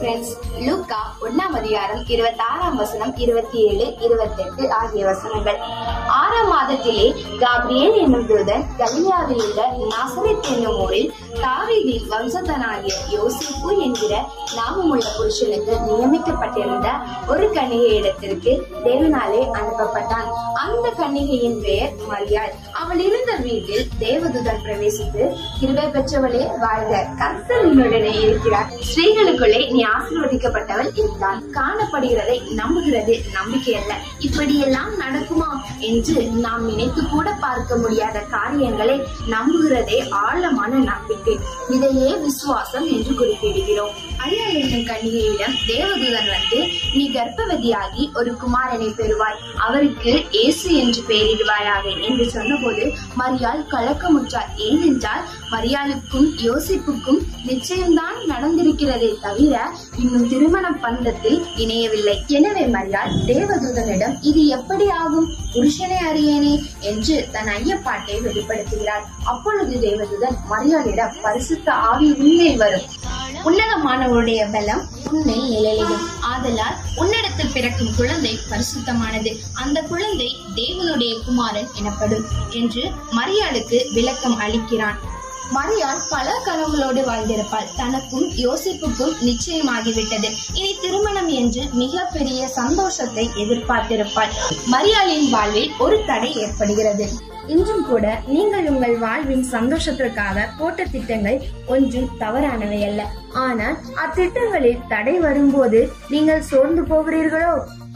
Friends லூக்கா ஒன்னாம் அதிகாரம் இருபத்தி ஆறாம் வசனம் இருபத்தி ஏழு இருபத்தெட்டு ஆகிய வசனங்கள் ஆறாம் மாதத்திலே காப்ரியேல் என்னும் தூதன் கலியாவில் உள்ள நாசரேத் என்னும் ஊரில் தாவீதின் வம்சத்தனாகிய யோசிப்பு என்கிற நாமமுள்ள புருஷனுக்கு நியமிக்கப்பட்டிருந்த ஒரு கன்னிகை இடத்திற்கு தேவனாலே அனுப்பப்பட்டான் அந்த கன்னிகையின் பெயர் மரியாள் அவள் இருந்த வீட்டில் தேவதூதன் பிரவேசித்து கிருபை பெற்றவளே வாழ்க கர்த்தர் உன்னுடனே இருக்கிறார் ஸ்ரீகளுக்குள்ளே நீ ஆசீர்வதிக்கப்பட்டவள் என்றான் காணப்படுகிறதை நம்புகிறது நம்பிக்கை அல்ல இப்படியெல்லாம் நடக்குமா என்று நாம் நினைத்து கூட பார்க்க முடியாத காரியங்களை நம்புகிறதே ஆழமான நம்பிக்கை இதையே விசுவாசம் என்று குறிப்பிடுகிறோம் அரியாள் என்னும் கன்னிகையிடம் தேவதூதன் வந்து நீ கர்ப்பவதியாகி ஒரு குமாரனை பெறுவாய் அவருக்கு இயேசு என்று பெயரிடுவாயாக என்று சொன்னபோது மரியாள் கலக்கமுற்றார் ஏனென்றால் மரியாளுக்கும் யோசிப்புக்கும் நிச்சயம்தான் நடந்திருக்கிறதே தவிர இன்னும் திருமண பந்தத்தில் இணையவில்லை எனவே மரியாள் தேவதூதனிடம் இது எப்படி ஆகும் புருஷனை அறியேனே என்று தன் ஐயப்பாட்டை வெளிப்படுத்துகிறார் அப்பொழுது தேவதூதன் மரியாளிடம் பரிசுத்த ஆவி உன்னில் வரும் உன்னதமானவருடைய பலம் உன்னில் நிழலிடும் ஆதலால் உன்னிடத்தில் பிறக்கும் குழந்தை பரிசுத்தமானது அந்த குழந்தை தேவனுடைய குமாரன் எனப்படும் என்று மரியாளுக்கு விளக்கம் அளிக்கிறான் மரியாள் பல கனவுகளோடு வாழ்ந்திருப்பாள் தனக்கும் யோசிப்புக்கும் நிச்சயமாகிவிட்டது இனி திருமணம் என்று மிகப்பெரிய சந்தோஷத்தை எதிர்பார்த்திருப்பாள் மரியாளின் வாழ்வில் ஒரு தடை ஏற்படுகிறது இன்றும் கூட நீங்கள் உங்கள் வாழ்வின் சந்தோஷத்திற்காக போட்ட திட்டங்கள் ஒன்றும் தவறானவை அல்ல ஆனால் அத்திட்டங்களில் தடை வரும்போது நீங்கள் சோர்ந்து போகிறீர்களோ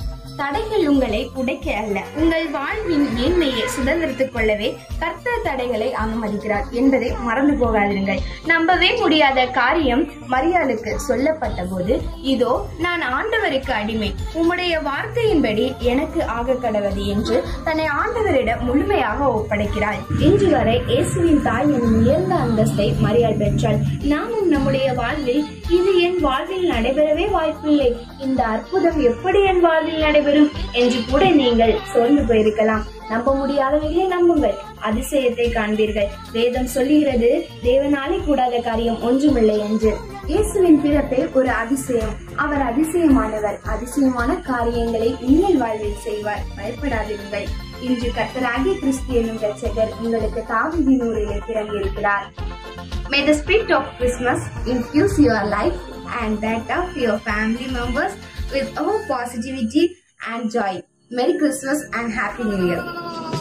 தடைகள் உங்களை உடைக்க அல்ல உங்கள் வாழ்வின் மேன்மையை சுதந்திரத்துக் கொள்ளவே கர்த்தர் தடைகளை அனுமதிக்கிறார் என்பதை மறந்து போகாதிருங்கள் நம்பவே முடியாத காரியம் மரியாளுக்கு சொல்லப்பட்ட போது இதோ நான் ஆண்டவருக்கு அடிமை உம்முடைய வார்த்தையின்படி எனக்கு ஆக கடவது என்று தன்னை ஆண்டவரிடம் முழுமையாக ஒப்படைக்கிறாள் இன்று வரை இயேசுவின் தாய் எனும் உயர்ந்த அந்தஸ்தை மரியாள் பெற்றாள் நாமும் நம்முடைய வாழ்வில் இது என் வாழ்வில் நடைபெறவே வாய்ப்பில்லை இந்த அற்புதம் எப்படி என் வாழ்வில் நடைபெறும் என்று கூட நீங்கள் சோர்ந்து போயிருக்கலாம் நம்ப முடியாதவைகளை நம்புங்கள் அதிசயத்தை காண்பீர்கள் வேதம் சொல்லுகிறது தேவனாலே கூடாத காரியம் ஒன்றுமில்லை என்று இயேசுவின் பிறப்பே ஒரு அதிசயம் அவர் அதிசயமானவர் அதிசயமான காரியங்களை உங்கள் வாழ்வில் செய்வார் பயப்படாதிருங்கள் இன்று கர்த்தராகிய கிறிஸ்து என்னும் ரட்சகர் உங்களுக்கு தாவிதி நூறிலே பிறந்திருக்கிறார் May the spirit of Christmas infuse your life and that of your family members with all positivity and joy. Merry Christmas and Happy New Year.